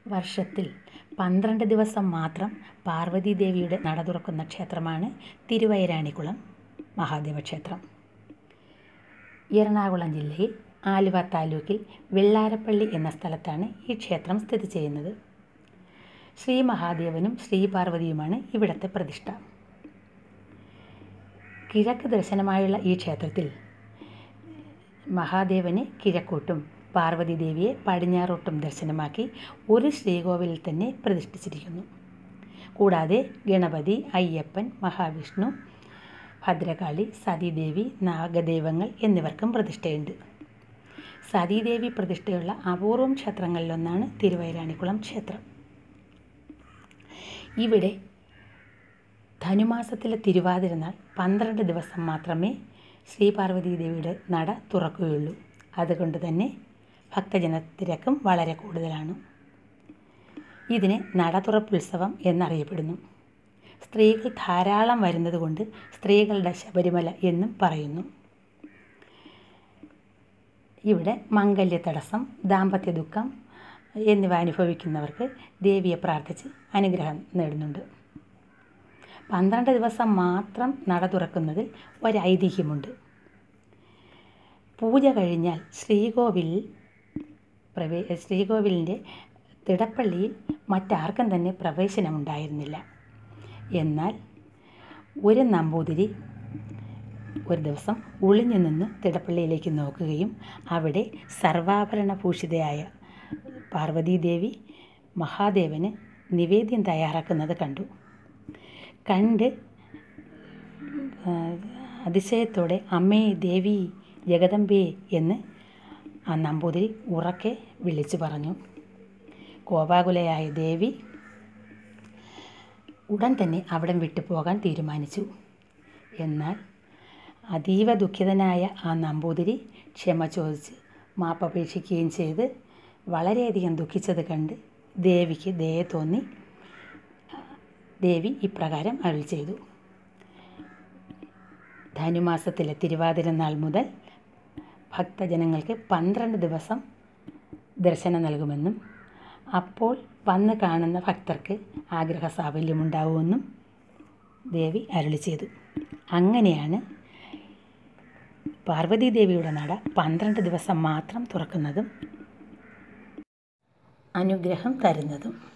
വർഷത്തിൽ പന്ത്രണ്ട് ദിവസം മാത്രം പാർവതീദേവിയുടെ നട തുറക്കുന്ന ക്ഷേത്രമാണ് തിരുവൈരാണിക്കുളം മഹാദേവ ക്ഷേത്രം എറണാകുളം ജില്ലയിൽ ആലുവ താലൂക്കിൽ വെള്ളാരപ്പള്ളി എന്ന സ്ഥലത്താണ് ഈ ക്ഷേത്രം സ്ഥിതി ചെയ്യുന്നത് ശ്രീ മഹാദേവനും ശ്രീ പാർവതിയുമാണ് ഇവിടുത്തെ പ്രതിഷ്ഠ കിഴക്ക് ദർശനമായുള്ള ഈ ക്ഷേത്രത്തിൽ മഹാദേവന് കിഴക്കോട്ടും പാർവതി ദേവിയെ പടിഞ്ഞാറോട്ടും ദർശനമാക്കി ഒരു ശ്രീകോവിലിൽ തന്നെ പ്രതിഷ്ഠിച്ചിരിക്കുന്നു കൂടാതെ ഗണപതി അയ്യപ്പൻ മഹാവിഷ്ണു ഭദ്രകാളി സതീദേവി നാഗദൈവങ്ങൾ എന്നിവർക്കും പ്രതിഷ്ഠയുണ്ട് സതീദേവി പ്രതിഷ്ഠയുള്ള അപൂർവം ക്ഷേത്രങ്ങളിലൊന്നാണ് തിരുവൈരാണിക്കുളം ക്ഷേത്രം ഇവിടെ ധനുമാസത്തിലെ തിരുവാതിര നാൾ പന്ത്രണ്ട് ദിവസം മാത്രമേ ശ്രീ പാർവതി ദേവിയുടെ നട തുറക്കുകയുള്ളൂ അതുകൊണ്ട് തന്നെ ഭക്തജന തിരക്കും വളരെ കൂടുതലാണ് ഇതിന് നട തുറപ്പുത്സവം എന്നറിയപ്പെടുന്നു സ്ത്രീകൾ ധാരാളം വരുന്നത് കൊണ്ട് സ്ത്രീകളുടെ ശബരിമല എന്നും പറയുന്നു ഇവിടെ മംഗല്യ തടസ്സം ദാമ്പത്യ ദുഃഖം എന്നിവ അനുഭവിക്കുന്നവർക്ക് ദേവിയെ പ്രാർത്ഥിച്ച് അനുഗ്രഹം നേടുന്നുണ്ട് പന്ത്രണ്ട് ദിവസം മാത്രം നട തുറക്കുന്നതിൽ ഒരൈതിഹ്യമുണ്ട് പൂജ കഴിഞ്ഞാൽ ശ്രീകോവിലിൽ പ്രവേ ശ്രീകോവിലിൻ്റെ തിടപ്പള്ളിയിൽ മറ്റാർക്കും തന്നെ പ്രവേശനമുണ്ടായിരുന്നില്ല എന്നാൽ ഒരു നമ്പൂതിരി ഒരു ദിവസം ഒളിഞ്ഞു നിന്ന് തിടപ്പള്ളിയിലേക്ക് നോക്കുകയും അവിടെ സർവാഭരണഭൂഷിതയായ പാർവതീദേവി മഹാദേവന് നിവേദ്യം തയ്യാറാക്കുന്നത് കണ്ടു കണ്ട് അതിശയത്തോടെ അമ്മേ ദേവി ജഗദമ്പേ എന്ന് ആ നമ്പൂതിരി ഉറക്കെ വിളിച്ചു പറഞ്ഞു കോപാകുലയായ ദേവി ഉടൻ തന്നെ അവിടം വിട്ടു പോകാൻ തീരുമാനിച്ചു എന്നാൽ അതീവ ദുഃഖിതനായ ആ നമ്പൂതിരി ക്ഷമ ചോദിച്ച് മാപ്പപേക്ഷിക്കുകയും ചെയ്ത് വളരെയധികം ദുഃഖിച്ചത് കണ്ട് ദേവിക്ക് ദയ തോന്നി ദേവി ഇപ്രകാരം അരുൾ ചെയ്തു ധനുമാസത്തിലെ തിരുവാതിര നാൾ മുതൽ ഭക്തജനങ്ങൾക്ക് പന്ത്രണ്ട് ദിവസം ദർശനം നൽകുമെന്നും അപ്പോൾ വന്ന് കാണുന്ന ഭക്തർക്ക് ആഗ്രഹ സാഫല്യമുണ്ടാവുമെന്നും ദേവി അരുളി ചെയ്തു അങ്ങനെയാണ് പാർവതി ദേവിയുടെ നട പന്ത്രണ്ട് ദിവസം മാത്രം തുറക്കുന്നതും അനുഗ്രഹം തരുന്നതും